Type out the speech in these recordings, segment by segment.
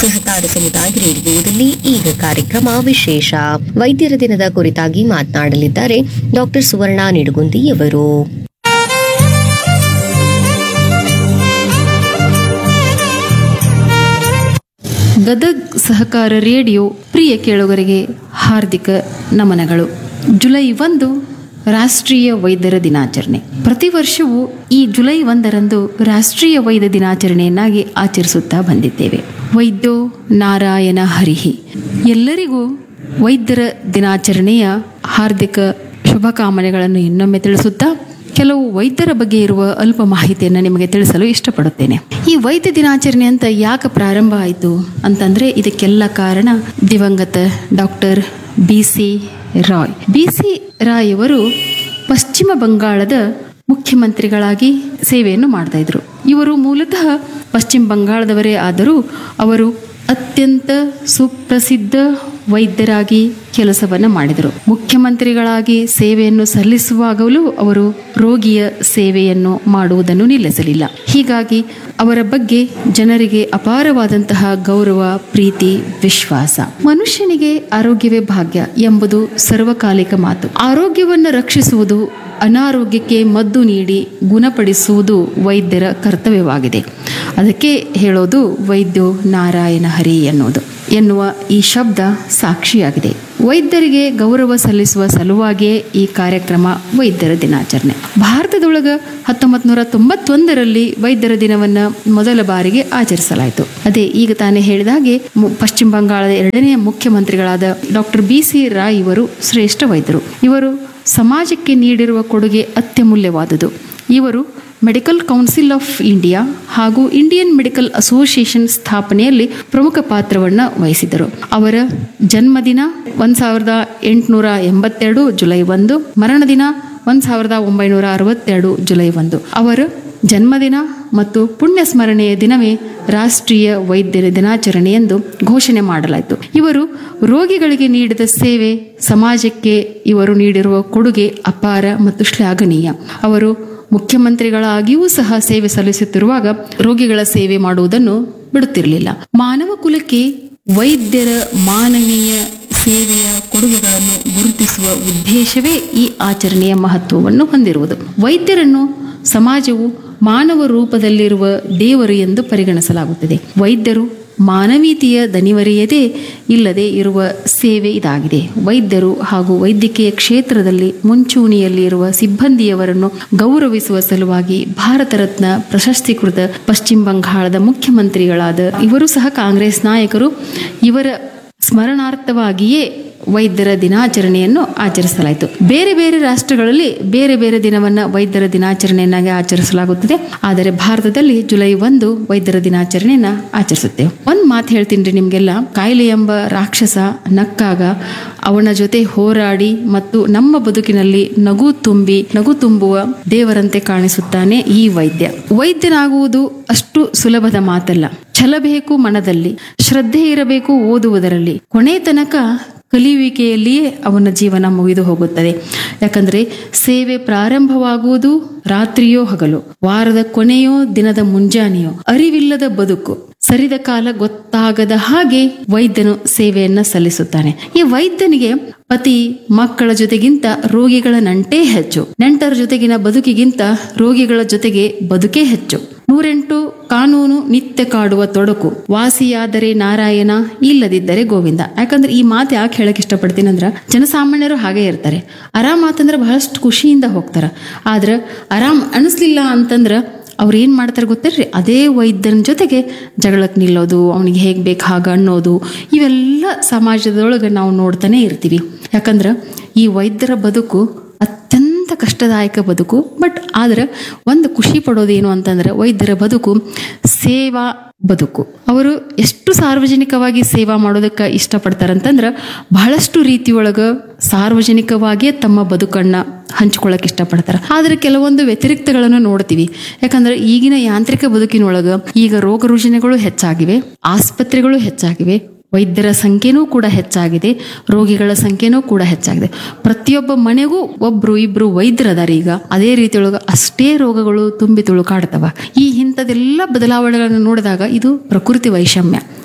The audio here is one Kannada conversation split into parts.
ಸಹಕಾರ ಸಮುದಾಯ ರೇಡಿಯೋದಲ್ಲಿ ಈಗ ಕಾರ್ಯಕ್ರಮ ವಿಶೇಷ ವೈದ್ಯರ ದಿನದ ಕುರಿತಾಗಿ ಮಾತನಾಡಲಿದ್ದಾರೆ ಡಾಕ್ಟರ್ ಸುವರ್ಣ ನಿಡುಗುಂದಿಯವರು ಗದಗ್ ಸಹಕಾರ ರೇಡಿಯೋ ಪ್ರಿಯ ಕೇಳುಗರಿಗೆ ಹಾರ್ದಿಕ ನಮನಗಳು ಜುಲೈ ಒಂದು ರಾಷ್ಟ್ರೀಯ ವೈದ್ಯರ ದಿನಾಚರಣೆ ಪ್ರತಿ ವರ್ಷವೂ ಈ ಜುಲೈ ಒಂದರಂದು ರಾಷ್ಟ್ರೀಯ ವೈದ್ಯ ದಿನಾಚರಣೆಯನ್ನಾಗಿ ಆಚರಿಸುತ್ತಾ ಬಂದಿದ್ದೇವೆ ವೈದ್ಯೋ ನಾರಾಯಣ ಹರಿಹಿ ಎಲ್ಲರಿಗೂ ವೈದ್ಯರ ದಿನಾಚರಣೆಯ ಹಾರ್ದಿಕ ಶುಭಕಾಮನೆಗಳನ್ನು ಇನ್ನೊಮ್ಮೆ ತಿಳಿಸುತ್ತಾ ಕೆಲವು ವೈದ್ಯರ ಬಗ್ಗೆ ಇರುವ ಅಲ್ಪ ಮಾಹಿತಿಯನ್ನು ನಿಮಗೆ ತಿಳಿಸಲು ಇಷ್ಟಪಡುತ್ತೇನೆ ಈ ವೈದ್ಯ ದಿನಾಚರಣೆ ಅಂತ ಯಾಕೆ ಪ್ರಾರಂಭ ಆಯಿತು ಅಂತಂದ್ರೆ ಇದಕ್ಕೆಲ್ಲ ಕಾರಣ ದಿವಂಗತ doctor B C Roy B C Roy ಅವರು ಪಶ್ಚಿಮ ಬಂಗಾಳದ ಮುಖ್ಯಮಂತ್ರಿಗಳಾಗಿ ಸೇವೆಯನ್ನು ಮಾಡ್ತಾ ಇದ್ರು ಇವರು ಮೂಲತಃ ಪಶ್ಚಿಮ ಬಂಗಾಳದವರೇ ಆದರೂ ಅವರು ಅತ್ಯಂತ ಸುಪ್ರಸಿದ್ಧ ವೈದ್ಯರಾಗಿ ಕೆಲಸವನ್ನು ಮಾಡಿದರು ಮುಖ್ಯಮಂತ್ರಿಗಳಾಗಿ ಸೇವೆಯನ್ನು ಸಲ್ಲಿಸುವಾಗಲೂ ಅವರು ರೋಗಿಯ ಸೇವೆಯನ್ನು ಮಾಡುವುದನ್ನು ನಿಲ್ಲಿಸಲಿಲ್ಲ ಹೀಗಾಗಿ ಅವರ ಬಗ್ಗೆ ಜನರಿಗೆ ಅಪಾರವಾದಂತಹ ಗೌರವ ಪ್ರೀತಿ ವಿಶ್ವಾಸ ಮನುಷ್ಯನಿಗೆ ಆರೋಗ್ಯವೇ ಭಾಗ್ಯ ಎಂಬುದು ಸರ್ವಕಾಲಿಕ ಮಾತು ಆರೋಗ್ಯವನ್ನು ರಕ್ಷಿಸುವುದು ಅನಾರೋಗ್ಯಕ್ಕೆ ಮದ್ದು ನೀಡಿ ಗುಣಪಡಿಸುವುದು ವೈದ್ಯರ ಕರ್ತವ್ಯವಾಗಿದೆ ಅದಕ್ಕೆ ಹೇಳೋದು ವೈದ್ಯೋ ನಾರಾಯಣ ಹರಿ ಎನ್ನುವುದು ಎನ್ನುವ ಈ ಶಬ್ದ ಸಾಕ್ಷಿಯಾಗಿದೆ ವೈದ್ಯರಿಗೆ ಗೌರವ ಸಲ್ಲಿಸುವ ಸಲುವಾಗಿಯೇ ಈ ಕಾರ್ಯಕ್ರಮ ವೈದ್ಯರ ದಿನಾಚರಣೆ ಭಾರತದೊಳಗ ಹತ್ತೊಂಬತ್ತು ನೂರ ತೊಂಬತ್ತೊಂದರಲ್ಲಿ ವೈದ್ಯರ ದಿನವನ್ನು ಮೊದಲ ಬಾರಿಗೆ ಆಚರಿಸಲಾಯಿತು ಅದೇ ಈಗ ತಾನೇ ಹೇಳಿದ ಹಾಗೆ ಮು- ಪಶ್ಚಿಮ ಬಂಗಾಳದ ಎರಡನೆಯ ಮುಖ್ಯಮಂತ್ರಿಗಳಾದ ಡಾಕ್ಟರ್ ಬಿ ಸಿ ರಾಯ್ ಇವರು ಶ್ರೇಷ್ಠ ವೈದ್ಯರು ಇವರು ಸಮಾಜಕ್ಕೆ ನೀಡಿರುವ ಕೊಡುಗೆ ಅತ್ಯಮೂಲ್ಯವಾದುದು ಇವರು ಮೆಡಿಕಲ್ ಕೌನ್ಸಿಲ್ ಆಫ್ ಇಂಡಿಯಾ ಹಾಗೂ ಇಂಡಿಯನ್ ಮೆಡಿಕಲ್ ಅಸೋಸಿಯೇಷನ್ ಸ್ಥಾಪನೆಯಲ್ಲಿ ಪ್ರಮುಖ ಪಾತ್ರವನ್ನು ವಹಿಸಿದರು ಅವರ ಜನ್ಮದಿನ ಒಂದು ಸಾವಿರದ ಎಂಟುನೂರ ಎಂಬತ್ತೆರಡು ಜುಲೈ ಒಂದು ಮರಣ ದಿನ ಒಂದು ಸಾವಿರದ ಒಂಬೈನೂರ ಅರವತ್ತೆರಡು ಜುಲೈ ಒಂದು ಅವರ ಜನ್ಮದಿನ ಮತ್ತು ಪುಣ್ಯ ಸ್ಮರಣೆಯ ದಿನವೇ ರಾಷ್ಟ್ರೀಯ ವೈದ್ಯರ ದಿನಾಚರಣೆ ಎಂದು ಘೋಷಣೆ ಮಾಡಲಾಯಿತು ಇವರು ರೋಗಿಗಳಿಗೆ ನೀಡಿದ ಸೇವೆ ಸಮಾಜಕ್ಕೆ ಇವರು ನೀಡಿರುವ ಕೊಡುಗೆ ಅಪಾರ ಮತ್ತು ಶ್ಲಾಘನೀಯ ಅವರು ಮುಖ್ಯಮಂತ್ರಿಗಳಾಗಿಯೂ ಸಹ ಸೇವೆ ಸಲ್ಲಿಸುತ್ತಿರುವಾಗ ರೋಗಿಗಳ ಸೇವೆ ಮಾಡುವುದನ್ನು ಬಿಡುತ್ತಿರಲಿಲ್ಲ ಮಾನವ ಕುಲಕ್ಕೆ ವೈದ್ಯರ ಮಾನವೀಯ ಸೇವೆಯ ಕೊಡುಗೆಗಳನ್ನು ಗುರುತಿಸುವ ಉದ್ದೇಶವೇ ಈ ಆಚರಣೆಯ ಮಹತ್ವವನ್ನು ಹೊಂದಿರುವುದು ವೈದ್ಯರನ್ನು ಸಮಾಜವು ಮಾನವ ರೂಪದಲ್ಲಿರುವ ದೇವರು ಎಂದು ಪರಿಗಣಿಸಲಾಗುತ್ತದೆ ವೈದ್ಯರು ಮಾನವೀಯತೆಯ ದನಿವರಿಯದೇ ಇಲ್ಲದೆ ಇರುವ ಸೇವೆ ಇದಾಗಿದೆ ವೈದ್ಯರು ಹಾಗೂ ವೈದ್ಯಕೀಯ ಕ್ಷೇತ್ರದಲ್ಲಿ ಮುಂಚೂಣಿಯಲ್ಲಿ ಇರುವ ಸಿಬ್ಬಂದಿಯವರನ್ನು ಗೌರವಿಸುವ ಸಲುವಾಗಿ ಭಾರತ ರತ್ನ ಪ್ರಶಸ್ತಿಕೃತ ಪಶ್ಚಿಮ ಬಂಗಾಳದ ಮುಖ್ಯಮಂತ್ರಿಗಳಾದ ಇವರು ಸಹ ಕಾಂಗ್ರೆಸ್ ನಾಯಕರು ಇವರ ಸ್ಮರಣಾರ್ಥವಾಗಿಯೇ ವೈದ್ಯರ ದಿನಾಚರಣೆಯನ್ನು ಆಚರಿಸಲಾಯಿತು ಬೇರೆ ಬೇರೆ ರಾಷ್ಟ್ರಗಳಲ್ಲಿ ಬೇರೆ ಬೇರೆ ದಿನವನ್ನ ವೈದ್ಯರ ದಿನಾಚರಣೆಯನ್ನಾಗಿ ಆಚರಿಸಲಾಗುತ್ತದೆ ಆದರೆ ಭಾರತದಲ್ಲಿ ಜುಲೈ ಒಂದು ವೈದ್ಯರ ದಿನಾಚರಣೆಯನ್ನ ಆಚರಿಸುತ್ತೇವೆ ಒಂದ್ ಮಾತು ಹೇಳ್ತೀನಿ ರೀ ನಿಮ್ಗೆಲ್ಲ ಕಾಯಿಲೆ ಎಂಬ ರಾಕ್ಷಸ ನಕ್ಕಾಗ ಅವನ ಜೊತೆ ಹೋರಾಡಿ ಮತ್ತು ನಮ್ಮ ಬದುಕಿನಲ್ಲಿ ನಗು ತುಂಬಿ ನಗು ತುಂಬುವ ದೇವರಂತೆ ಕಾಣಿಸುತ್ತಾನೆ ಈ ವೈದ್ಯ ವೈದ್ಯನಾಗುವುದು ಅಷ್ಟು ಸುಲಭದ ಮಾತಲ್ಲ ಛಲ ಬೇಕು ಮನದಲ್ಲಿ ಶ್ರದ್ಧೆ ಇರಬೇಕು ಓದುವುದರಲ್ಲಿ ಕೊನೆ ತನಕ ಕಲಿಯುವಿಕೆಯಲ್ಲಿಯೇ ಅವನ ಜೀವನ ಮುಗಿದು ಹೋಗುತ್ತದೆ ಯಾಕಂದ್ರೆ ಸೇವೆ ಪ್ರಾರಂಭವಾಗುವುದು ರಾತ್ರಿಯೋ ಹಗಲು ವಾರದ ಕೊನೆಯೋ ದಿನದ ಮುಂಜಾನೆಯೋ ಅರಿವಿಲ್ಲದ ಬದುಕು ಸರಿದ ಕಾಲ ಗೊತ್ತಾಗದ ಹಾಗೆ ವೈದ್ಯನು ಸೇವೆಯನ್ನ ಸಲ್ಲಿಸುತ್ತಾನೆ ಈ ವೈದ್ಯನಿಗೆ ಪತಿ ಮಕ್ಕಳ ಜೊತೆಗಿಂತ ರೋಗಿಗಳ ನಂಟೇ ಹೆಚ್ಚು ನೆಂಟರ ಜೊತೆಗಿನ ಬದುಕಿಗಿಂತ ರೋಗಿಗಳ ಜೊತೆಗೆ ಬದುಕೇ ಹೆಚ್ಚು ನೂರೆಂಟು ಕಾನೂನು ನಿತ್ಯ ಕಾಡುವ ತೊಡಕು ವಾಸಿಯಾದರೆ ನಾರಾಯಣ ಇಲ್ಲದಿದ್ದರೆ ಗೋವಿಂದ ಯಾಕಂದ್ರೆ ಈ ಮಾತು ಯಾಕೆ ಹೇಳಕ್ ಇಷ್ಟಪಡ್ತೀನಿ ಅಂದ್ರ ಜನಸಾಮಾನ್ಯರು ಹಾಗೆ ಇರ್ತಾರೆ ಆರಾಮ್ ಆತಂದ್ರೆ ಬಹಳಷ್ಟು ಖುಷಿಯಿಂದ ಹೋಗ್ತಾರ ಆದ್ರ ಆರಾಮ್ ಅನಿಸ್ಲಿಲ್ಲ ಅಂತಂದ್ರ ಅವ್ರು ಏನ್ ಮಾಡ್ತಾರೆ ಗೊತ್ತೇನ್ರಿ ಅದೇ ವೈದ್ಯನ ಜೊತೆಗೆ ಜಗಳಕ್ಕೆ ನಿಲ್ಲೋದು ಅವನಿಗೆ ಹೇಗ್ ಬೇಕು ಹಾಗ ಅನ್ನೋದು ಇವೆಲ್ಲ ಸಮಾಜದೊಳಗೆ ನಾವು ನೋಡ್ತಾನೆ ಇರ್ತೀವಿ ಯಾಕಂದ್ರ ಈ ವೈದ್ಯರ ಬದುಕು ಅತ್ಯಂತ ಕಷ್ಟದಾಯಕ ಬದುಕು ಬಟ್ ಆದ್ರೆ ಒಂದು ಖುಷಿ ಪಡೋದೇನು ಅಂತಂದ್ರೆ ವೈದ್ಯರ ಬದುಕು ಸೇವಾ ಬದುಕು ಅವರು ಎಷ್ಟು ಸಾರ್ವಜನಿಕವಾಗಿ ಸೇವಾ ಮಾಡೋದಕ್ಕೆ ಇಷ್ಟಪಡ್ತಾರಂತಂದ್ರೆ ಬಹಳಷ್ಟು ರೀತಿಯೊಳಗ ಸಾರ್ವಜನಿಕವಾಗಿಯೇ ತಮ್ಮ ಬದುಕನ್ನ ಹಂಚ್ಕೊಳ್ಳೋಕೆ ಇಷ್ಟಪಡ್ತಾರೆ ಆದ್ರೆ ಕೆಲವೊಂದು ವ್ಯತಿರಿಕ್ತಗಳನ್ನು ನೋಡ್ತೀವಿ ಯಾಕಂದ್ರೆ ಈಗಿನ ಯಾಂತ್ರಿಕ ಬದುಕಿನೊಳಗ ಈಗ ರೋಗ ರುಜಿನಗಳು ಹೆಚ್ಚಾಗಿವೆ ಆಸ್ಪತ್ರೆಗಳು ಹೆಚ್ಚಾಗಿವೆ ವೈದ್ಯರ ಸಂಖ್ಯೆನೂ ಕೂಡ ಹೆಚ್ಚಾಗಿದೆ ರೋಗಿಗಳ ಸಂಖ್ಯೆನೂ ಕೂಡ ಹೆಚ್ಚಾಗಿದೆ ಪ್ರತಿಯೊಬ್ಬ ಮನೆಗೂ ಒಬ್ರು ಇಬ್ರು ವೈದ್ಯರದಾರ ಈಗ ಅದೇ ರೀತಿಯೊಳಗ ಅಷ್ಟೇ ರೋಗಗಳು ತುಂಬಿ ತುಳುಕಾಡ್ತವ ಈ ಇಂಥದೆಲ್ಲ ಬದಲಾವಣೆಗಳನ್ನು ನೋಡಿದಾಗ ಇದು ಪ್ರಕೃತಿ ವೈಷಮ್ಯ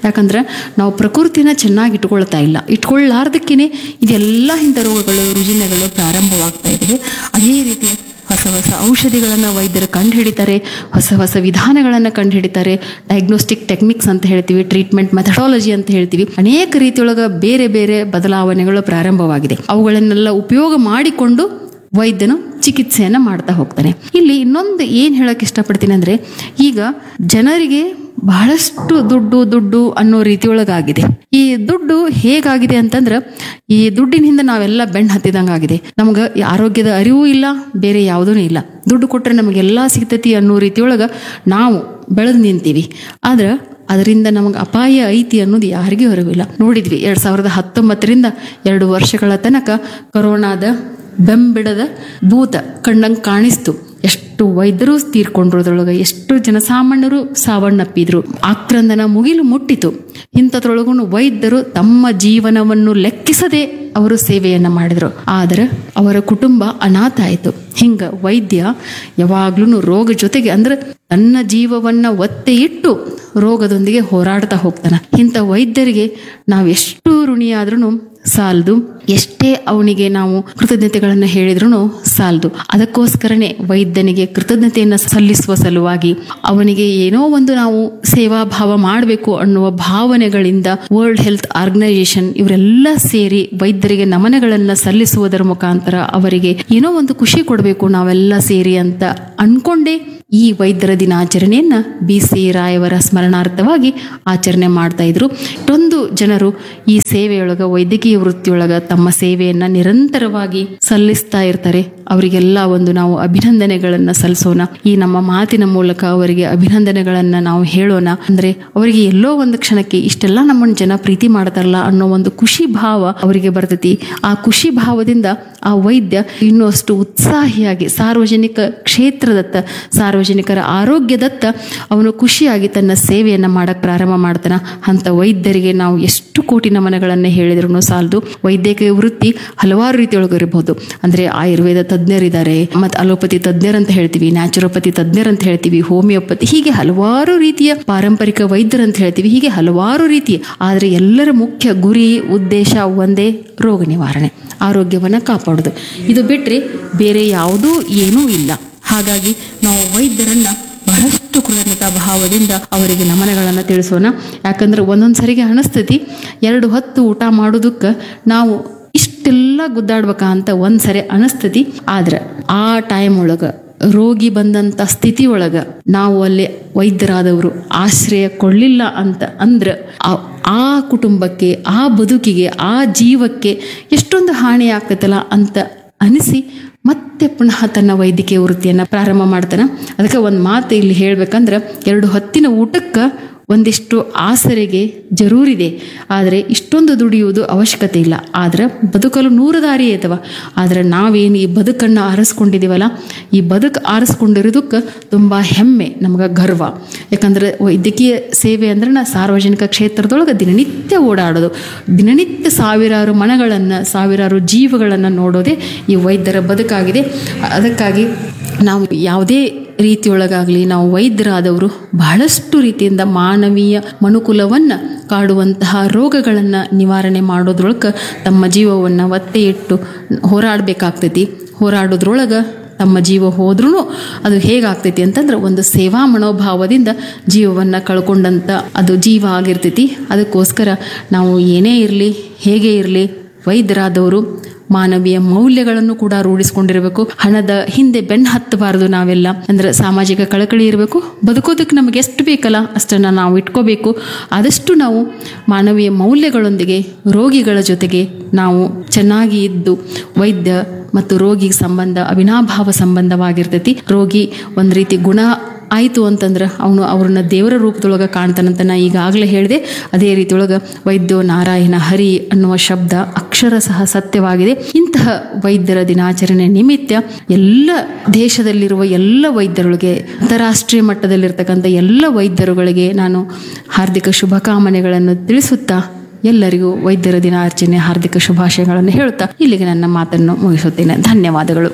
ಯಾಕಂದ್ರೆ ನಾವು ಪ್ರಕೃತಿನ ಚೆನ್ನಾಗಿ ಇಟ್ಕೊಳ್ತಾ ಇಲ್ಲ ಇಟ್ಕೊಳ್ಳಾರ್ದಕ್ಕೇನೆ ಇದೆಲ್ಲ ಇಂಥ ರೋಗಗಳು ರುಜಿನಗಳು ಪ್ರಾರಂಭವಾಗ್ತಾ ಇದ್ದಾವೆ ಅದೇ ರೀತಿ ಹೊಸ ಹೊಸ ಔಷಧಿಗಳನ್ನು ವೈದ್ಯರು ಕಂಡುಹಿಡಿತಾರೆ ಹೊಸ ಹೊಸ ವಿಧಾನಗಳನ್ನು ಕಂಡುಹಿಡಿತಾರೆ ಡಯಾಗ್ನೋಸ್ಟಿಕ್ ಟೆಕ್ನಿಕ್ಸ್ ಅಂತ ಹೇಳ್ತೀವಿ ಟ್ರೀಟ್ಮೆಂಟ್ ಮೆಥಡಾಲಜಿ ಅಂತ ಹೇಳ್ತೀವಿ ಅನೇಕ ರೀತಿಯೊಳಗೆ ಬೇರೆ ಬೇರೆ ಬದಲಾವಣೆಗಳು ಪ್ರಾರಂಭವಾಗಿದೆ ಅವುಗಳನ್ನೆಲ್ಲ ಉಪಯೋಗ ಮಾಡಿಕೊಂಡು ವೈದ್ಯನು ಚಿಕಿತ್ಸೆಯನ್ನು ಮಾಡ್ತಾ ಹೋಗ್ತಾನೆ ಇಲ್ಲಿ ಇನ್ನೊಂದು ಏನು ಹೇಳಕ್ಕೆ ಇಷ್ಟಪಡ್ತೀನಿ ಅಂದರೆ ಈಗ ಜನರಿಗೆ ಬಹಳಷ್ಟು ದುಡ್ಡು ದುಡ್ಡು ಅನ್ನೋ ರೀತಿಯೊಳಗಾಗಿದೆ ಈ ದುಡ್ಡು ಹೇಗಾಗಿದೆ ಅಂತಂದ್ರೆ ಈ ದುಡ್ಡಿನಿಂದ ನಾವೆಲ್ಲ ಬೆಣ್ಣು ಹತ್ತಿದಂಗೆ ಆಗಿದೆ ನಮ್ಗೆ ಈ ಆರೋಗ್ಯದ ಅರಿವು ಇಲ್ಲ ಬೇರೆ ಯಾವುದೂ ಇಲ್ಲ ದುಡ್ಡು ಕೊಟ್ಟರೆ ನಮಗೆಲ್ಲ ಸಿಗ್ತೈತಿ ಅನ್ನೋ ರೀತಿಯೊಳಗೆ ನಾವು ಬೆಳೆದು ನಿಂತೀವಿ ಆದ್ರೆ ಅದರಿಂದ ನಮಗೆ ಅಪಾಯ ಐತಿ ಅನ್ನೋದು ಯಾರಿಗೂ ಅರಿವಿಲ್ಲ ನೋಡಿದ್ವಿ ಎರಡ್ ಸಾವಿರದ ಹತ್ತೊಂಬತ್ತರಿಂದ ಎರಡು ವರ್ಷಗಳ ತನಕ ಕೊರೋನಾದ ಬೆಂಬಿಡದ ಭೂತ ಕಣ್ಣಂಗೆ ಕಾಣಿಸ್ತು ಎಷ್ಟು ವೈದ್ಯರು ತೀರ್ಕೊಂಡ್ರದ್ರೊಳಗೆ ಎಷ್ಟು ಜನಸಾಮಾನ್ಯರು ಸಾವನ್ನಪ್ಪಿದ್ರು ಆಕ್ರಂದನ ಮುಗಿಲು ಮುಟ್ಟಿತು ಇಂಥದ್ರೊಳಗೂ ವೈದ್ಯರು ತಮ್ಮ ಜೀವನವನ್ನು ಲೆಕ್ಕಿಸದೆ ಅವರು ಸೇವೆಯನ್ನ ಮಾಡಿದ್ರು ಆದರೆ ಅವರ ಕುಟುಂಬ ಅನಾಥ ಆಯಿತು ಹಿಂಗ ವೈದ್ಯ ಯಾವಾಗ್ಲೂ ರೋಗ ಜೊತೆಗೆ ಅಂದ್ರೆ ತನ್ನ ಜೀವವನ್ನ ಒತ್ತೆ ಇಟ್ಟು ರೋಗದೊಂದಿಗೆ ಹೋರಾಡ್ತಾ ಹೋಗ್ತಾನ ಇಂಥ ವೈದ್ಯರಿಗೆ ನಾವು ಎಷ್ಟು ಋಣಿಯಾದ್ರೂ ಸಾಲದು ಎಷ್ಟೇ ಅವನಿಗೆ ನಾವು ಕೃತಜ್ಞತೆಗಳನ್ನು ಹೇಳಿದ್ರು ಸಾಲದು ಅದಕ್ಕೋಸ್ಕರನೇ ವೈದ್ಯನಿಗೆ ಕೃತಜ್ಞತೆಯನ್ನು ಸಲ್ಲಿಸುವ ಸಲುವಾಗಿ ಅವನಿಗೆ ಏನೋ ಒಂದು ನಾವು ಸೇವಾ ಭಾವ ಮಾಡಬೇಕು ಅನ್ನುವ ಭಾವನೆಗಳಿಂದ ವರ್ಲ್ಡ್ ಹೆಲ್ತ್ ಆರ್ಗನೈಸೇಷನ್ ಇವರೆಲ್ಲ ಸೇರಿ ವೈದ್ಯರಿಗೆ ನಮನಗಳನ್ನು ಸಲ್ಲಿಸುವುದರ ಮುಖಾಂತರ ಅವರಿಗೆ ಏನೋ ಒಂದು ಖುಷಿ ಕೊಡಬೇಕು ನಾವೆಲ್ಲ ಸೇರಿ ಅಂತ ಅನ್ಕೊಂಡೇ ಈ ವೈದ್ಯರ ದಿನಾಚರಣೆಯನ್ನ ಬಿ ಸಿ ರಾಯವರ ಸ್ಮರಣಾರ್ಥವಾಗಿ ಆಚರಣೆ ಮಾಡ್ತಾ ಇದ್ರು ಇಷ್ಟೊಂದು ಜನರು ಈ ಸೇವೆಯೊಳಗ ವೈದ್ಯಕೀಯ ವೃತ್ತಿಯೊಳಗ ತಮ್ಮ ಸೇವೆಯನ್ನ ನಿರಂತರವಾಗಿ ಸಲ್ಲಿಸ್ತಾ ಇರ್ತಾರೆ ಅವರಿಗೆಲ್ಲ ಒಂದು ನಾವು ಅಭಿನಂದನೆಗಳನ್ನ ಸಲ್ಲಿಸೋಣ ಈ ನಮ್ಮ ಮಾತಿನ ಮೂಲಕ ಅವರಿಗೆ ಅಭಿನಂದನೆಗಳನ್ನ ನಾವು ಹೇಳೋಣ ಅಂದ್ರೆ ಅವರಿಗೆ ಎಲ್ಲೋ ಒಂದು ಕ್ಷಣಕ್ಕೆ ಇಷ್ಟೆಲ್ಲ ನಮ್ಮನ್ನ ಜನ ಪ್ರೀತಿ ಮಾಡ್ತಾರಲ್ಲ ಅನ್ನೋ ಒಂದು ಖುಷಿ ಭಾವ ಅವರಿಗೆ ಬರ್ತೈತಿ ಆ ಖುಷಿ ಭಾವದಿಂದ ಆ ವೈದ್ಯ ಇನ್ನೂ ಅಷ್ಟು ಉತ್ಸಾಹಿಯಾಗಿ ಸಾರ್ವಜನಿಕ ಕ್ಷೇತ್ರದತ್ತ ಸಾರ್ವಜನಿಕರ ಆರೋಗ್ಯದತ್ತ ಅವನು ಖುಷಿಯಾಗಿ ತನ್ನ ಸೇವೆಯನ್ನ ಮಾಡಕ್ ಪ್ರಾರಂಭ ಮಾಡ್ತಾನ ಅಂತ ವೈದ್ಯರಿಗೆ ನಾವು ಎಷ್ಟು ಕೋಟಿ ನಮನಗಳನ್ನ ಹೇಳಿದ್ರು ಸಾಲದು ವೈದ್ಯಕೀಯ ವೃತ್ತಿ ಹಲವಾರು ರೀತಿಯೊಳಗೆ ಇರಬಹುದು ಅಂದ್ರೆ ಆಯುರ್ವೇದ ತಜ್ಞರಿದ್ದಾರೆ ಮತ್ತು ಅಲೋಪತಿ ತಜ್ಞರಂತ ಹೇಳ್ತೀವಿ ನ್ಯಾಚುರೋಪತಿ ತಜ್ಞರಂತ ಹೇಳ್ತೀವಿ ಹೋಮಿಯೋಪತಿ ಹೀಗೆ ಹಲವಾರು ರೀತಿಯ ಪಾರಂಪರಿಕ ವೈದ್ಯರಂತ ಹೇಳ್ತೀವಿ ಹೀಗೆ ಹಲವಾರು ರೀತಿಯ ಆದರೆ ಎಲ್ಲರ ಮುಖ್ಯ ಗುರಿ ಉದ್ದೇಶ ಒಂದೇ ರೋಗ ನಿವಾರಣೆ ಆರೋಗ್ಯವನ್ನ ಕಾಪಾಡೋದು ಇದು ಬಿಟ್ರೆ ಬೇರೆ ಯಾವುದೂ ಏನೂ ಇಲ್ಲ ಹಾಗಾಗಿ ನಾವು ವೈದ್ಯರನ್ನ ಬಹಳಷ್ಟು ಕೃತಜ್ಞತಾ ಭಾವದಿಂದ ಅವರಿಗೆ ನಮನಗಳನ್ನ ತಿಳಿಸೋಣ ಯಾಕಂದ್ರೆ ಒಂದೊಂದು ಸರಿಗೆ ಅನಿಸ್ತೈತಿ ಎರಡು ಹೊತ್ತು ಊಟ ಮಾಡೋದಕ್ಕೆ ನಾವು ಇಷ್ಟೆಲ್ಲ ಗುದ್ದಾಡ್ಬೇಕಾ ಅಂತ ಒಂದ್ಸರಿ ಅನಿಸ್ತತಿ ಆದ್ರೆ ಆ ಟೈಮ್ ಒಳಗ ರೋಗಿ ಬಂದಂತ ಸ್ಥಿತಿ ಒಳಗ ನಾವು ಅಲ್ಲಿ ವೈದ್ಯರಾದವರು ಆಶ್ರಯ ಕೊಳ್ಳಿಲ್ಲ ಅಂತ ಅಂದ್ರ ಆ- ಆ ಕುಟುಂಬಕ್ಕೆ ಆ ಬದುಕಿಗೆ ಆ ಜೀವಕ್ಕೆ ಎಷ್ಟೊಂದು ಹಾನಿ ಆಗ್ತೈತಲ್ಲ ಅಂತ ಅನಿಸಿ ಮತ್ತೆ ಪುನಃ ತನ್ನ ವೈದ್ಯಕೀಯ ವೃತ್ತಿಯನ್ನ ಪ್ರಾರಂಭ ಮಾಡ್ತಾನೆ ಅದಕ್ಕೆ ಒಂದು ಮಾತು ಇಲ್ಲಿ ಹೇಳ್ಬೇಕಂದ್ರೆ ಎರಡು ಹೊತ್ತಿನ ಊಟಕ್ಕೆ ಒಂದಿಷ್ಟು ಆಸರೆಗೆ ಜರೂರಿದೆ ಆದರೆ ಇಷ್ಟೊಂದು ದುಡಿಯುವುದು ಅವಶ್ಯಕತೆ ಇಲ್ಲ ಆದ್ರೆ ಬದುಕಲು ನೂರು ದಾರಿ ಐತವ ಆದ್ರೆ ನಾವೇನು ಈ ಬದುಕನ್ನು ಆರಿಸ್ಕೊಂಡಿದ್ದೀವಲ್ಲ ಈ ಬದುಕು ಆರಿಸ್ಕೊಂಡಿರೋದಕ್ಕೆ ತುಂಬ ಹೆಮ್ಮೆ ನಮ್ಗೆ ಗರ್ವ ಯಾಕಂದ್ರೆ ವೈದ್ಯಕೀಯ ಸೇವೆ ಅಂದ್ರೆ ನಾ ಸಾರ್ವಜನಿಕ ಕ್ಷೇತ್ರದೊಳಗೆ ದಿನನಿತ್ಯ ಓಡಾಡೋದು ದಿನನಿತ್ಯ ಸಾವಿರಾರು ಮನಗಳನ್ನು ಸಾವಿರಾರು ಜೀವಗಳನ್ನು ನೋಡೋದೇ ಈ ವೈದ್ಯರ ಬದುಕಾಗಿದೆ ಅದಕ್ಕಾಗಿ ನಾವು ಯಾವುದೇ ರೀತಿಯೊಳಗಾಗಲಿ ನಾವು ವೈದ್ಯರಾದವರು ಬಹಳಷ್ಟು ರೀತಿಯಿಂದ ಮಾನವೀಯ ಮನುಕುಲವನ್ನು ಕಾಡುವಂತಹ ರೋಗಗಳನ್ನು ನಿವಾರಣೆ ಮಾಡೋದ್ರೊಳಗೆ ತಮ್ಮ ಜೀವವನ್ನು ಒತ್ತೆ ಇಟ್ಟು ಹೋರಾಡಬೇಕಾಗ್ತೈತಿ ಹೋರಾಡೋದ್ರೊಳಗೆ ತಮ್ಮ ಜೀವ ಹೋದ್ರೂ ಅದು ಹೇಗಾಗ್ತೈತಿ ಅಂತಂದ್ರೆ ಒಂದು ಸೇವಾ ಮನೋಭಾವದಿಂದ ಜೀವವನ್ನು ಕಳ್ಕೊಂಡಂತ ಅದು ಜೀವ ಆಗಿರ್ತೈತಿ ಅದಕ್ಕೋಸ್ಕರ ನಾವು ಏನೇ ಇರಲಿ ಹೇಗೆ ಇರಲಿ ವೈದ್ಯರಾದವರು ಮಾನವೀಯ ಮೌಲ್ಯಗಳನ್ನು ಕೂಡ ರೂಢಿಸ್ಕೊಂಡಿರಬೇಕು ಹಣದ ಹಿಂದೆ ಬೆನ್ನು ಹತ್ತಬಾರದು ನಾವೆಲ್ಲ ಅಂದ್ರೆ ಸಾಮಾಜಿಕ ಕಳಕಳಿ ಇರಬೇಕು ಬದುಕೋದಕ್ಕೆ ನಮಗೆ ಎಷ್ಟು ಬೇಕಲ್ಲ ಅಷ್ಟನ್ನು ನಾವು ಇಟ್ಕೋಬೇಕು ಆದಷ್ಟು ನಾವು ಮಾನವೀಯ ಮೌಲ್ಯಗಳೊಂದಿಗೆ ರೋಗಿಗಳ ಜೊತೆಗೆ ನಾವು ಚೆನ್ನಾಗಿ ಇದ್ದು ವೈದ್ಯ ಮತ್ತು ರೋಗಿ ಸಂಬಂಧ ಅವಿನಾಭಾವ ಸಂಬಂಧವಾಗಿರ್ತೈತಿ ರೋಗಿ ಒಂದು ರೀತಿ ಗುಣ ಆಯಿತು ಅಂತಂದ್ರೆ ಅವನು ಅವ್ರನ್ನ ದೇವರ ರೂಪದೊಳಗೆ ಕಾಣ್ತಾನಂತ ನಾ ಈಗಾಗಲೇ ಹೇಳಿದೆ ಅದೇ ರೀತಿಯೊಳಗೆ ವೈದ್ಯೋ ನಾರಾಯಣ ಹರಿ ಅನ್ನುವ ಶಬ್ದ ಅಕ್ಷರ ಸಹ ಸತ್ಯವಾಗಿದೆ ಇಂತಹ ವೈದ್ಯರ ದಿನಾಚರಣೆ ನಿಮಿತ್ತ ಎಲ್ಲ ದೇಶದಲ್ಲಿರುವ ಎಲ್ಲ ವೈದ್ಯರುಗಳಿಗೆ ಅಂತಾರಾಷ್ಟ್ರೀಯ ಮಟ್ಟದಲ್ಲಿರ್ತಕ್ಕಂಥ ಎಲ್ಲ ವೈದ್ಯರುಗಳಿಗೆ ನಾನು ಹಾರ್ದಿಕ ಶುಭಕಾಮನೆಗಳನ್ನು ತಿಳಿಸುತ್ತಾ ಎಲ್ಲರಿಗೂ ವೈದ್ಯರ ದಿನಾಚರಣೆ ಹಾರ್ದಿಕ ಶುಭಾಶಯಗಳನ್ನು ಹೇಳುತ್ತಾ ಇಲ್ಲಿಗೆ ನನ್ನ ಮಾತನ್ನು ಮುಗಿಸುತ್ತೇನೆ ಧನ್ಯವಾದಗಳು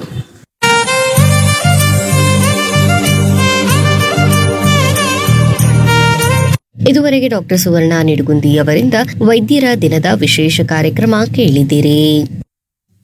ಇದುವರೆಗೆ ಡಾಕ್ಟರ್ ಸುವರ್ಣ ನಿಡುಗುಂದಿ ಅವರಿಂದ ವೈದ್ಯರ ದಿನದ ವಿಶೇಷ ಕಾರ್ಯಕ್ರಮ ಕೇಳಿದಿರಿ